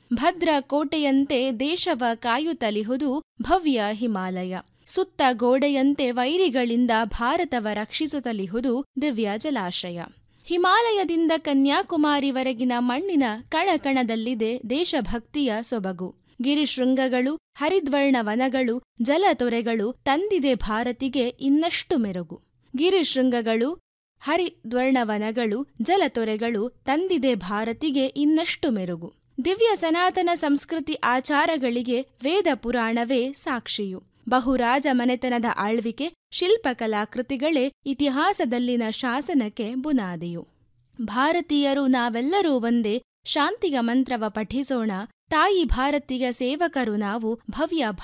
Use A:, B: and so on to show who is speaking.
A: ಭದ್ರ ಕೋಟೆಯಂತೆ ದೇಶವ ಕಾಯುತ್ತಲಿಹುದು ಭವ್ಯ ಹಿಮಾಲಯ ಸುತ್ತ ಗೋಡೆಯಂತೆ ವೈರಿಗಳಿಂದ ಭಾರತವ ರಕ್ಷಿಸುತ್ತಲಿಹುದು ದಿವ್ಯ ಜಲಾಶಯ ಹಿಮಾಲಯದಿಂದ ಕನ್ಯಾಕುಮಾರಿವರೆಗಿನ ಮಣ್ಣಿನ ಕಣಕಣದಲ್ಲಿದೆ ದೇಶಭಕ್ತಿಯ ಸೊಬಗು ಗಿರಿಶೃಂಗಗಳು ಹರಿದ್ವರ್ಣ ವನಗಳು ಜಲತೊರೆಗಳು ತಂದಿದೆ ಭಾರತಿಗೆ ಇನ್ನಷ್ಟು ಮೆರುಗು ಗಿರಿಶೃಂಗಗಳು ಹರಿದ್ವರ್ಣವನಗಳು ಜಲತೊರೆಗಳು ತಂದಿದೆ ಭಾರತಿಗೆ ಇನ್ನಷ್ಟು ಮೆರುಗು ದಿವ್ಯ ಸನಾತನ ಸಂಸ್ಕೃತಿ ಆಚಾರಗಳಿಗೆ ವೇದ ಪುರಾಣವೇ ಸಾಕ್ಷಿಯು ಬಹುರಾಜ ಮನೆತನದ ಆಳ್ವಿಕೆ ಶಿಲ್ಪಕಲಾಕೃತಿಗಳೇ ಇತಿಹಾಸದಲ್ಲಿನ ಶಾಸನಕ್ಕೆ ಬುನಾದಿಯು ಭಾರತೀಯರು ನಾವೆಲ್ಲರೂ ಒಂದೇ ಶಾಂತಿಯ ಮಂತ್ರವ ಪಠಿಸೋಣ ತಾಯಿ ಭಾರತೀಯ ಸೇವಕರು ನಾವು ಭವ್ಯ